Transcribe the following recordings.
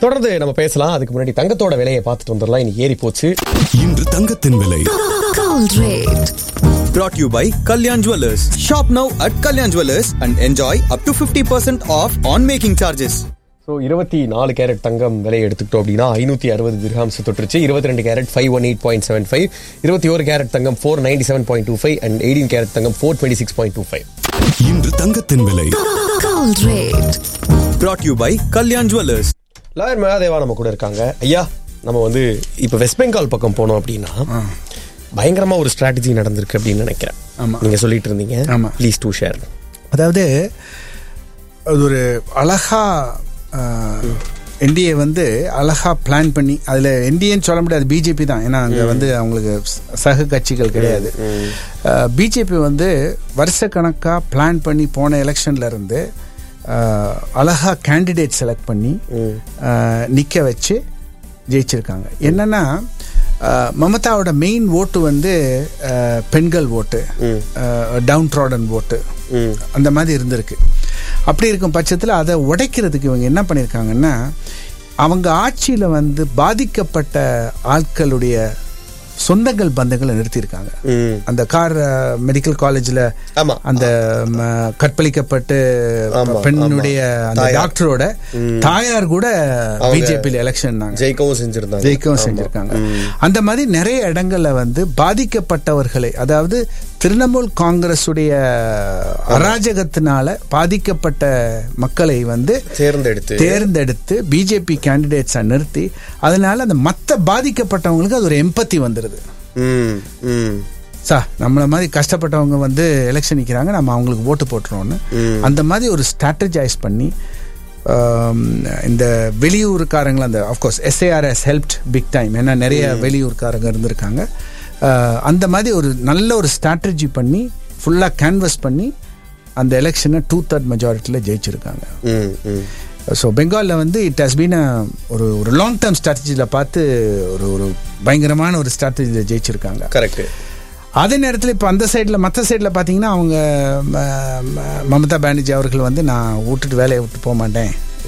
தொடர்ந்து நம்ம பேசலாம் அதுக்கு முன்னாடி தங்கத்தோட விலையை பார்த்துட்டு வந்துடலாம் இன்னைக்கு ஏறி போச்சு இன்று தங்கத்தின் விலை Gold rate. brought to you by Kalyan Jewellers. Shop now at Kalyan Jewellers and enjoy up to 50% off on making charges. So இருபத்தி நாலு கேரட் தங்கம் விலை எடுத்துக்கிட்டோம் அப்படின்னா ஐநூற்றி அறுபது திர்ஹாம்ஸ் தொட்டுருச்சு இருபத்தி ரெண்டு carat five one eight point seven five இருபத்தி ஒரு கேரட் தங்கம் four ninety seven point two five and eighteen carat தங்கம் four twenty six point two five இன்று தங்கத்தின் விலை Gold rate. Brought to you by Kalyan Jewellers. Lawyer Mahadeva நம்ம கூட இருக்காங்க ஐயா நம்ம வந்து இப்போ வெஸ்ட் பெங்கால் பக்கம் போனோம் அப்படின்னா பயங்கரமா ஒரு ஸ்ட்ராட்டஜி நடந்திருக்கு அப்படின்னு நினைக்கிறேன் ஆமா. நீங்க சொல்லிட்டு இருந்தீங்க ஆமா. ப்ளீஸ் டூ ஷேர் அதாவது அது ஒரு அழகா என்டிஏ வந்து அழகா பிளான் பண்ணி அதில் என்டிஏன்னு சொல்ல முடியாது பிஜேபி தான் ஏன்னா அங்கே வந்து அவங்களுக்கு ச- சக கட்சிகள் கிடையாது பிஜேபி வந்து வருஷக்கணக்காக பிளான் பண்ணி போன எலெக்ஷன்ல இருந்து அஹ், அழகா கேண்டிடேட் செலக்ட் பண்ணி நிற்க வச்சு ஜெயிச்சிருக்காங்க என்னன்னா அஹ், மமதாவோட மெயின் ஓட்டு வந்து அஹ், பெண்கள் ஓட்டு டவுன் ட்ராடன் ஓட்டு அந்த மாதிரி இருந்திருக்கு அப்படி இருக்கும் பட்சத்தில் அதை உடைக்கிறதுக்கு இவங்க என்ன பண்ணியிருக்காங்கன்னா அவங்க ஆட்சியில் வந்து பாதிக்கப்பட்ட ஆட்களுடைய சொந்தங்கள் பந்தங்களை நிறுத்தியிருக்காங்க அந்த கார் மெடிக்கல் காலேஜில் ஆமா. அந்த ம, கற்பழிக்கப்பட்டு ஆமா, பெண்ணுடைய அந்த தாயார். டாக்டரோட தாயார் கூட அவங்க பிஜேபியில் எலெக்ஷன் ஜெயிக்கவும் செஞ்சிருந்தாங்க ஜெயிக்கவும் ஆமா. செஞ்சிருக்காங்க அந்த மாதிரி நிறைய இடங்கள்ல வந்து பாதிக்கப்பட்டவர்களை அதாவது திரிணாமுல் காங்கிரஸுடைய அராஜகத்தினால பாதிக்கப்பட்ட மக்களை வந்து தேர்ந்தெடுத்து தேர்ந்தெடுத்து பிஜேபி கேண்டிடேட்ஸை நிறுத்தி அதனால அந்த மற்ற பாதிக்கப்பட்டவங்களுக்கு அது ஒரு எம்பத்தி வந்துடுது ம், ம். சா நம்மள மாதிரி கஷ்டப்பட்டவங்க வந்து எலெக்ஷன் நிற்கிறாங்க நம்ம அவங்களுக்கு ஓட்டு போட்டுருவோம்னு அந்த மாதிரி ஒரு ஸ்ட்ராட்டஜைஸ் பண்ணி ஆம், இந்த வெளியூருக்காரங்களை அந்த of course SARS helped big time ஏன்னா நிறைய வெளியூர்காரங்க இருந்திருக்காங்க ஆஹ், அந்த மாதிரி ஒரு நல்ல ஒரு ஸ்ட்ராட்டஜி பண்ணி ஃபுல்லாக கேன்வஸ் பண்ணி அந்த எலெக்ஷனை டூ தேர்ட் மெஜாரிட்டியில் ஜெயிச்சிருக்காங்க ம், ம். ஸோ பெங்காலில் வந்து இட் ஹஸ் பீன் ஒரு ஒரு லாங் டேர்ம் ஸ்ட்ராட்டஜியில் பார்த்து ஒரு ஒரு பயங்கரமான ஒரு ஸ்ட்ராட்டஜியில் ஜெயிச்சிருக்காங்க கரெக்ட் அதே நேரத்தில் இப்போ அந்த சைடில் மற்ற சைடில் பார்த்தீங்கன்னா அவங்க ம, ம, மமதா பானர்ஜி அவர்கள் வந்து நான் விட்டுட்டு வேலையை விட்டு போக மாட்டேன்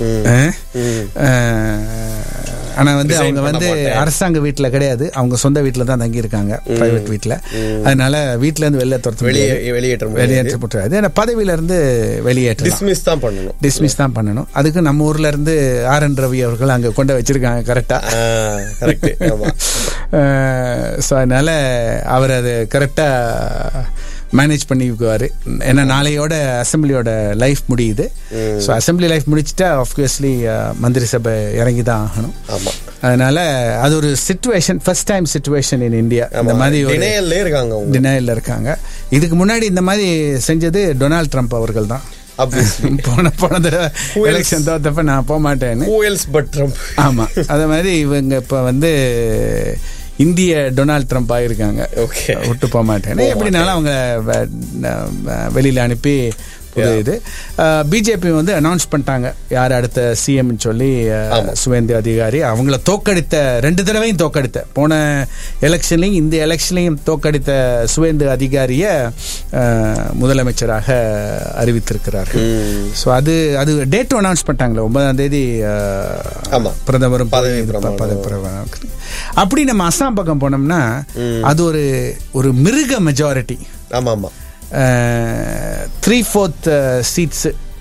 ஆனால் வந்து Resign அவங்க பண்ண வந்து மாட்டேன். அரசாங்க வீட்டில் கிடையாது அவங்க சொந்த வீட்டில் தான் தங்கியிருக்காங்க ப்ரைவேட் வீட்டில் அதனால வீட்டிலேருந்து வெளில துரத்த வெளியே முடியாது. வெளியேற்ற முடியாது வெளியேற்றப்பட்டுறாது ஏன்னா பதவியிலேருந்து வெளியேற்றலாம் டிஸ்மிஸ் தான் பண்ணணும் டிஸ்மிஸ் தான் பண்ணணும் அதுக்கு நம்ம ஊர்ல இருந்து ஆர் என் ரவி அவர்கள் அங்க கொண்டு வச்சிருக்காங்க கரெக்டா கரெக்ட் ஆமா ஸோ அதனால அவர் அது கரெக்டா மேனேஜ் பண்ணிக்குவார் ஏன்னா நாளையோட அசம்பிளியோட லைஃப் முடியுது ஸோ அசம்பிளி லைஃப் முடிச்சுட்டா ஆப்வியஸ்லி மந்திரி சபை இறங்கி தான் ஆகணும் ஆமா அதனால அது ஒரு situation first time situation in India இந்த மாதிரி ஒரு இணையல்ல இருக்காங்க அவங்க டினையல்ல இருக்காங்க இதுக்கு முன்னாடி இந்த மாதிரி செஞ்சது டொனால்ட் ட்ரம்ப் அவர்கள் தான் Obviously. போன போன தடவை Who else? எலெக்ஷன் தோத்தப்ப நான் போக மாட்டேன்னு Who else but Trump? ஆமா அத மாதிரி இவங்க இப்ப வந்து இந்திய டொனால்ட் ட்ரம்ப் ஆயிருக்காங்க Okay. விட்டு போக மாட்டேன்னு எப்படினாலும் அவங்க வெ- ந- வெளியில அனுப்பி புது இது பிஜேபி வந்து அனௌன்ஸ் பண்ணிட்டாங்க யார் அடுத்த சிஎம் சொல்லி அஹ், சுவேந்து அதிகாரி அவங்கள தோக்கடித்த ரெண்டு தடவையும் தோக்கடித்த போன எலெக்ஷன்லையும் இந்த எலெக்ஷன்லையும் தோக்கடித்த சுவேந்து அதிகாரிய அஹ், முதலமைச்சராக அறிவித்திருக்கிறார்கள் ஸோ அது அது டேட் அனௌன்ஸ் பண்ணிட்டாங்களே ஒன்பதாம் தேதி அஹ், ஆமா. பிரதமரும் பதவி பதவி பிரமாணம். பதவி பிரமாணம். அப்படி நம்ம அஸ்ஸாம் பக்கம் போனோம்னா அது ஒரு ஒரு மிருக மெஜாரிட்டி ஆமா ஆமா த்ரீ ஃபோர்த் சீட்ஸ்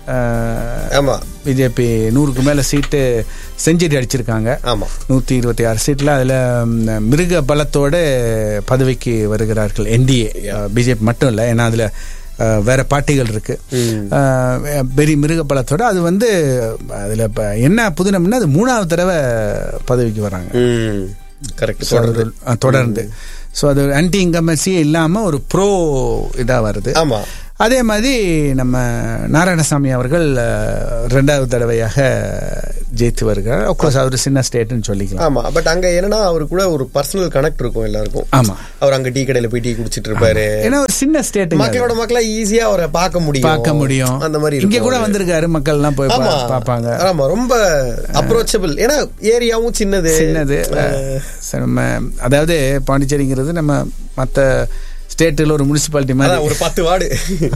ஆமா பிஜேபி நூறுக்கு மேல சீட்டு செஞ்சுரி அடிச்சிருக்காங்க ஆமா நூற்றி இருபத்தி ஆறு சீட்டில் அதில் மிருக பலத்தோட பதவிக்கு வருகிறார்கள் என்டிஏ பிஜேபி மட்டும் இல்லை ஏன்னா அதில் வேற பார்ட்டிகள் இருக்கு அஹ், பெரிய மிருக பலத்தோட அது வந்து அதில் இப்போ என்ன புதினம்னா அது மூணாவது தடவை பதவிக்கு வராங்க ம் கரெக்ட் So, தொடர்ந்து அது- அஹ், தொடர்ந்து ஸோ அது ஆன்டி இன்கம்பன்சியே இல்லாமல் ஒரு ப்ரோ இதாக வருது ஆமா அதே மாதிரி நம்ம நாராயணசாமி அவர்கள் அஹ், ரெண்டாவது தடவையாக ஜெயித்து வருகிறார் அப்கோர்ஸ் அவர் சின்ன ஸ்டேட்னு சொல்லிக்கலாம் ஆமா பட் அங்க என்னன்னா அவரு கூட ஒரு பர்சனல் கனெக்ட் இருக்கும் எல்லாருக்கும் ஆமா அவர் அங்க டீ கடையில போய் டீ குடிச்சிட்டு இருப்பாரு ஏன்னா ஒரு சின்ன ஸ்டேட் மக்களோட மக்களா ஈஸியா அவரை பார்க்க முடியும் பார்க்க முடியும் அந்த மாதிரி இங்க இருக்கும் கூட அவரு. வந்திருக்காரு மக்கள் எல்லாம் போய் ஆமா பா- பார்ப்பாங்க ஆமா ரொம்ப அப்ரோச்சபிள் ஏன்னா ஏரியாவும் சின்னது சின்னது சரி, நம்ம அதாவது பாண்டிச்சேரிங்கிறது நம்ம மற்ற ஸ்டேட்டில் ஒரு முனிசிபாலிட்டி மாதிரி அதான் ஒரு பத்து வார்டு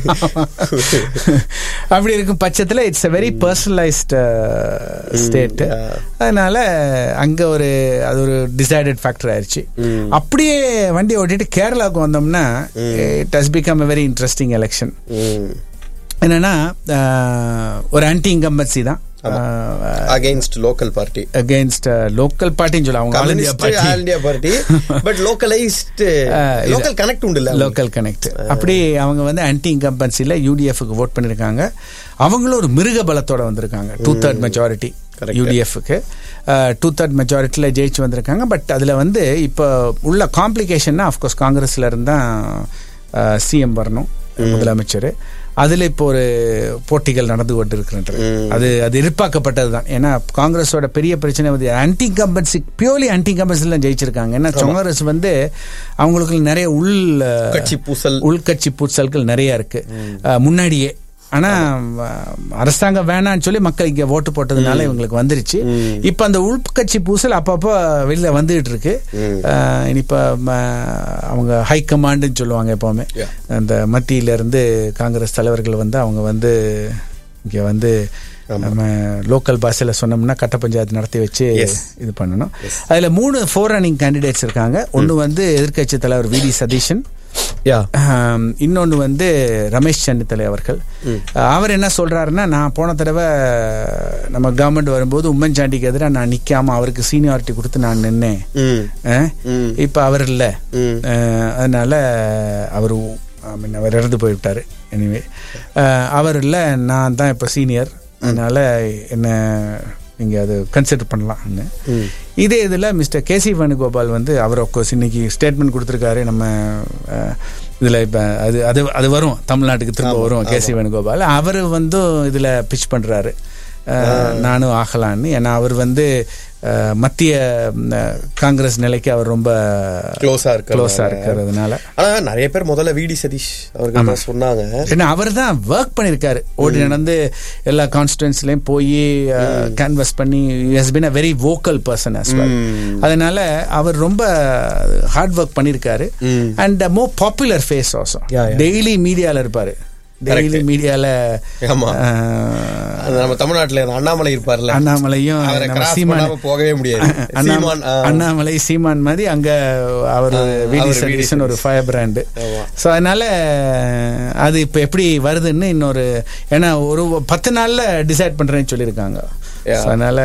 அப்படி இருக்கும் பட்சத்தில் it's a very personalised state அதனால அங்க ஒரு அது ஒரு டிசைடட் ஃபேக்டர் ஆயிடுச்சு அப்படியே வண்டி ஓட்டிட்டு கேரளாவுக்கு வந்தோம்னா it has become a very interesting election hmm. என்னன்னா அஹ், ஒரு ஆன்டி இன்கம்பன்சி தான் against local party against local பார்ட்டின்னு சொல்ல அவங்க all India communist all party India party but localised ah, இது- லோக்கல் கனெக்ட் உண்டு இல்ல லோக்கல் கனெக்ட் அப்படி அவங்க வந்து ஆன்டி இன்கம்பன்சில யூடிஎஃப்க்கு ஓட் பண்ணிருக்காங்க அவங்களும் ஒரு மிருக பலத்தோட வந்திருக்காங்க டூ தேர்ட் மெஜாரிட்டி Correct. யூடிஎஃப்க்கு டூ தேர்ட் மெஜாரிட்டியில் ஜெயிச்சு வந்திருக்காங்க பட் அதில் வந்து இப்போ உள்ள காம்ப்ளிகேஷன்னா அஃப்கோர்ஸ் காங்கிரஸ்ல இருந்தா சிஎம் வரணும் முதலமைச்சர் அதில் இப்போ ஒரு போட்டிகள் நடந்து கொண்டு இருக்கின்றது அது அது எதிர்பார்க்கப்பட்டது தான் ஏன்னா காங்கிரஸோட பெரிய பிரச்சனை வந்து ஆன்டி கம்பன்சி பியூர்லி ஆன்டி கம்பன்சிலாம் ஜெயிச்சிருக்காங்க ஏன்னா காங்கிரஸ் வந்து அவங்களுக்கு நிறைய உள் அஹ், கட்சி பூசல் உள்கட்சி பூசல்கள் நிறைய இருக்கு அஹ், முன்னாடியே ஆனா அஹ், அரசாங்கம் வேணாம்னு சொல்லி மக்கள் இங்க ஓட்டு போட்டதுனால இவங்களுக்கு வந்துருச்சு இப்ப அந்த உள்கட்சி பூசல் அப்பப்போ வெளியில வந்துகிட்டு இருக்கு அஹ், இனி இப்ப ம, அவங்க ஹை கமாண்டுன்னு சொல்லுவாங்க எப்பவுமே Yeah. அந்த மத்தியில இருந்து காங்கிரஸ் தலைவர்கள் வந்து அவங்க வந்து இங்க வந்து நம்ம லோக்கல் பாஷையில சொன்னோம்னா கட்ட பஞ்சாயத்து நடத்தி வச்சு Yes. இது பண்ணணும் அதுல மூணு ஃபோர் ரன்னிங் கேண்டிடேட்ஸ் இருக்காங்க ஒன்னு வந்து எதிர்க்கட்சி தலைவர் வி டி சதீஷன் யா ஆம், இன்னொன்னு வந்து ரமேஷ் சண்டித்தலை அவர்கள் அவர் என்ன சொல்றாருன்னா நான் போன தடவை நம்ம கவர்மெண்ட் வரும்போது உம்மன் சாண்டிக்கு எதிராக நான் நிக்காம அவருக்கு சீனியாரிட்டி கொடுத்து நான் நின்னேன் ம் அஹ், ம். இப்ப அவர் இல்ல ம். அஹ், அதனால அவர் I mean, அவர் இறந்து போய்விட்டாரு எனிவே அவர் இல்ல நான் தான் இப்ப சீனியர் அதனால என்ன நீங்க அது கன்சிடர் பண்ணலாம்னு இதே இதில் மிஸ்டர் கேசி வேணுகோபால் வந்து அவர் கோர்ஸ் இன்னைக்கு ஸ்டேட்மெண்ட் கொடுத்துருக்காரு நம்ம அஹ், இதுல இப்ப அது அது அது வரும் தமிழ்நாட்டுக்கு திரும்ப வரும் கேசி வேணுகோபால் அவர் வந்து இதுல பிச் பண்றாரு அஹ், நானும் ஆகலான்னு ஏன்னா அவர் வந்து அஹ், மத்திய ம், காங்கிரஸ் நிலைக்கு அவர் ரொம்ப க்ளோஸா இருக்க க்ளோஸா இருக்கிறதுனால ஆனா நிறைய பேர் முதல்ல விடி சதீஷ் அவர்கள் தான் சொன்னாங்க ஏன்னா அவர் தான் ஒர்க் பண்ணியிருக்காரு ஓடி நடந்து எல்லா கான்ஸ்டிடுவன்ஸ்லயும் போய் கேன்வஸ் பண்ணி has been a very vocal person as well அதனால அவர் ரொம்ப ஹார்ட் ஒர்க் பண்ணியிருக்காரு and more popular face also Yeah, yeah. Daily மீடியால இருப்பாரு டெய்லி மீடியால ஆமா. அது நம்ம தமிழ்நாட்டுல இந்த அண்ணாமலை இருப்பார்ல அண்ணாமலையும் அவரை நம்ம cross சீமான் பண்ணாம போகவே முடியாது அண்ணா- சீமான் ஆ. அண்ணாமலை சீமான் மாதிரி அங்க அவர் ஆ, விடி அவர் VD சதீஷன் ஒரு ஃபயர் பிராண்டு ஆமா. ஸோ அதனால அது இப்போ எப்படி வருதுன்னு இன்னொரு ஏன்னா ஒரு பத்து நாள்ல டிசைட் பண்றேன்னு சொல்லியிருக்காங்க Yeah. So அதனால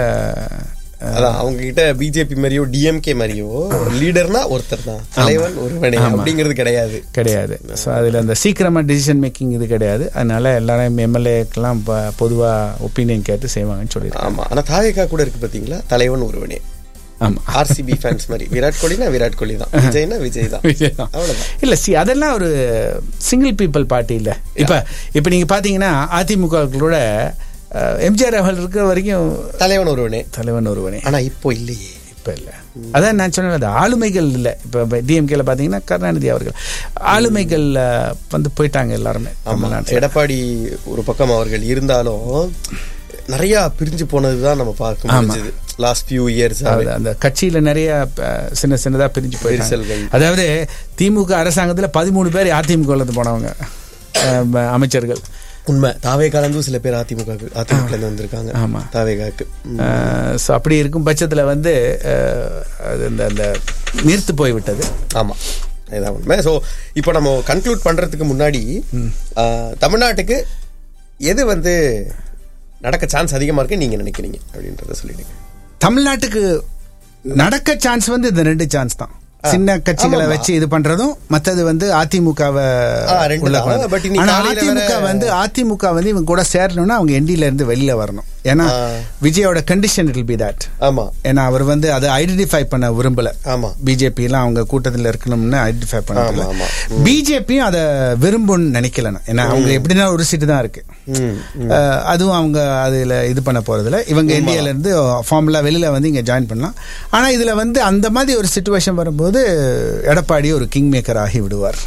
அதான் அவங்க கிட்ட பிஜேபி மாதிரியோ டிஎம்கே மாதிரியோ லீடர்னா ஒருத்தர் தான் தலைவன் ஒருவனே அப்படிங்கிறது கிடையாது கிடையாது ஸோ அதில் அந்த சீக்கிரமா டிசிஷன் மேக்கிங் இது கிடையாது அதனால எல்லாரும் எம்எல்ஏக்கெல்லாம் பொதுவா ஒப்பீனியன் கேட்டு செய்வாங்கன்னு சொல்லியிருக்காங்க ஆமா ஆனா தாயக்கா கூட இருக்கு பாத்தீங்களா தலைவன் ஒருவனே ஆமா ஆர்சிபி ஃபேன்ஸ் மாதிரி விராட் கோலினா விராட் கோலி தான் விஜய்னா விஜய் தான் விஜய் தான். அவ்வளவுதான் இல்ல சி அதெல்லாம் ஒரு சிங்கிள் பீப்புள் பார்ட்டி இல்ல இப்ப இப்ப நீங்க பாத்தீங்கன்னா அதிமுக எம்ஜிஆர் அவர்கள் இருக்கிற வரைக்கும் தலைவன் ஒருவனே தலைவன் ஒருவனே ஆனா இப்போ இல்லையே இப்ப இல்ல அதான் நான் சொன்னேன் அது ஆளுமைகள் இல்ல இப்ப டிஎம்கேல பாத்தீங்கன்னா கருணாநிதி அவர்கள் ஆளுமைகள் அஹ், வந்து போயிட்டாங்க எல்லாருமே ஆமா தமிழ்நாட்டுல. எடப்பாடி ஒரு பக்கம் அவர்கள் இருந்தாலும் நிறைய பிரிஞ்சு போனதுதான் நம்ம பார்க்க முடிஞ்சது லாஸ்ட் ஃபியூ இயர்ஸ் அது அந்த கட்சியில நிறைய அஹ், சின்ன சின்னதா பிரிஞ்சு போயிட்டாங்க விரிசல்கள். அதாவது திமுக அரசாங்கத்துல பதிமூணு பேர் அதிமுக இருந்து போனவங்க அஹ், அமைச்சர்கள் உண்மை தாவே கலந்தும் சில பேர் அதிமுக அதிமுக இருந்து வந்திருக்காங்க ஆமா. தாவேகாக்கு ஸோ அப்படி இருக்கும் பட்சத்தில் வந்து அஹ், அது இந்த அந்த நீர்த்து போய்விட்டது ஆமா இதான் உண்மை ஸோ இப்போ நம்ம கன்க்ளூட் பண்றதுக்கு முன்னாடி ஆ, தமிழ்நாட்டுக்கு எது வந்து நடக்க சான்ஸ் அதிகமா இருக்கு நீங்க நினைக்கிறீங்க அப்படின்றத சொல்லிடுங்க தமிழ்நாட்டுக்கு நடக்க சான்ஸ் வந்து இந்த ரெண்டு சான்ஸ் தான் சின்ன கட்சிகளை ஆமாமா. வச்சு இது பண்றதும் மத்தது வந்து அதிமுகவை ஆ, ரெண்டு உள்ள தான். கொண்டு- But இன்னைக்கு ஆனா காலையில அதிமுக வேற- வந்து அதிமுக வந்து இவங்க கூட சேரணும்னா அவங்க என்டில இருந்து வெளியில வரணும் ஏன்னா ஆ. விஜயோட கண்டிஷன் இல் பி தட் ஆமா ஏன்னா அவர் வந்து அதை ஐடென்டிஃபை பண்ண விரும்பல ஆமா பிஜேபி எல்லாம் அவங்க கூட்டத்தில் இருக்கணும்னு ஐடென்டிஃபை பண்ணல ஆமா, ஆமா. பிஜேபியும் அதை விரும்பும்னு நினைக்கலன்னு ஏன்னா அவங்க எப்படின்னா ஒரு சீட்டு தான் இருக்கு ம், அஹ், அதுவும் அவங்க அதுல இது பண்ண போறதில்ல இவங்க இந்தியால இருந்து ஃபார்முலா வெளியில வந்து இங்க ஜாயின் பண்ணலாம் ஆனா இதுல வந்து அந்த மாதிரி ஒரு சுச்சுவேஷன் வரும்போது எடப்பாடி ஒரு கிங் மேக்கர் ஆகி விடுவார்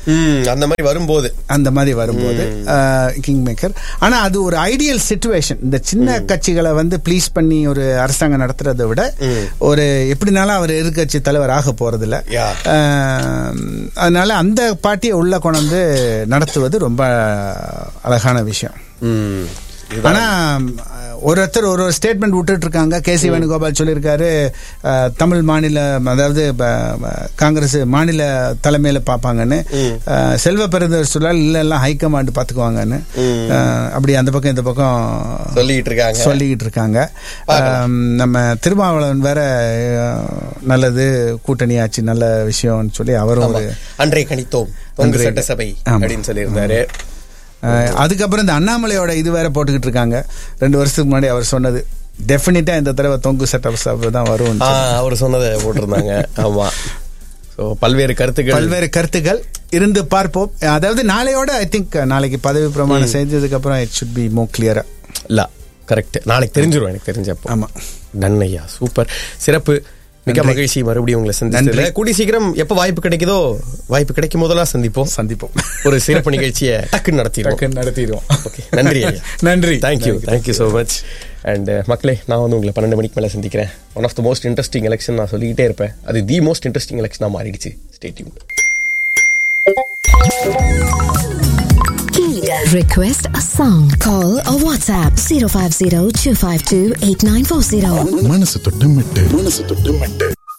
ம், அந்த மாதிரி வரும்போது அந்த மாதிரி வரும்போது கிங் மேக்கர் ஆனா அது ஒரு ஐடியல் சுச்சுவேஷன் இந்த சின்ன கட்சிகளை வந்து ப்ளீஸ் பண்ணி ஒரு அரசாங்கம் நடத்துறதை விட ஒரு எப்படினாலும் அவர் எதிர்கட்சி தலைவர் ஆக போறதில்ல Yeah. அஹ், அதனால அந்த பார்ட்டியை உள்ள கொண்டு நடத்துவது ரொம்ப அழகான விஷயம் ம், ஆனா ஒரு ஒருத்தர் ஒரு ஒரு ஸ்டேட்மெண்ட் விட்டுட்டு இருக்காங்க கே சி வேணுகோபால் சொல்லியிருக்காரு அஹ், தமிழ் மாநில அதாவது ப- ப- காங்கிரஸ் மாநில தலைமையில பார்ப்பாங்கன்னு அஹ், செல்வ பெருந்தர் சொல்லால் இல்ல எல்லாம் ஹைகமாண்ட் பாத்துக்குவாங்கன்னு அஹ், அப்படி அந்த பக்கம் இந்த பக்கம் சொல்லிட்டு இருக்காங்க சொல்லிக்கிட்டு இருக்காங்க அஹ், நம்ம திருமாவளவன் வேற அஹ், நல்லது கூட்டணி ஆச்சு நல்ல விஷயம்னு சொல்லி அவரும் ஆமா. ஒரு அன்றை கணித்தோம் தொங்கு அன்றை- சட்டசபை ஆமா. அப்படின்னு சொல்லியிருந்தாரு அஹ், அதுக்கப்புறம் இந்த அண்ணாமலையோட இது வேற போட்டுக்கிட்டு இருக்காங்க ரெண்டு வருஷத்துக்கு முன்னாடி அவர் சொன்னது டெஃபினட்டா இந்த தடவை தொங்கு சட்டசபை தான் வரும் ஆ, அவர் சொன்னதை போட்டிருந்தாங்க ஆமா ஸோ பல்வேறு கருத்துக்கள் பல்வேறு கருத்துக்கள் இருந்து பார்ப்போம் அதாவது நாளையோட ஐ திங்க் நாளைக்கு பதவி பிரமாணம் செஞ்சதுக்கு அப்புறம் இட் சுட் பி மோ கிளியரா இல்ல கரெக்ட் நாளைக்கு தெரிஞ்சிரும் எனக்கு தெரிஞ்சப்போ ஆமா நன்னையா சூப்பர் சிறப்பு மிக மகிழ்ச்சி மறுபடியும் உங்களை சந்திச்சதுல நன்றி. கூடி சீக்கிரம் எப்ப வாய்ப்பு கிடைக்குதோ வாய்ப்பு கிடைக்கும் போதெல்லாம் சந்திப்போம் சந்திப்போம் ஒரு சிறப்பு நிகழ்ச்சியை டக்குன்னு நடத்திடுவோம் டக்குன்னு நடத்திடுவோம் ஓகே நன்றி ஐயா நன்றி thank you thank you so much and மக்களே நான் வந்து உங்களை பன்னெண்டு மணிக்கு மேலே சந்திக்கிறேன் one of the most interesting election நான் சொல்லிக்கிட்டே இருப்பேன் அது தி மோஸ்ட் இன்ட்ரெஸ்டிங் எலெக்ஷனாக மாறிடுச்சு stay tuned Request a song. Call or WhatsApp 050 252 8940. மனசு தொட்டு மெட்டு மனசு தொட்டு மெட்டு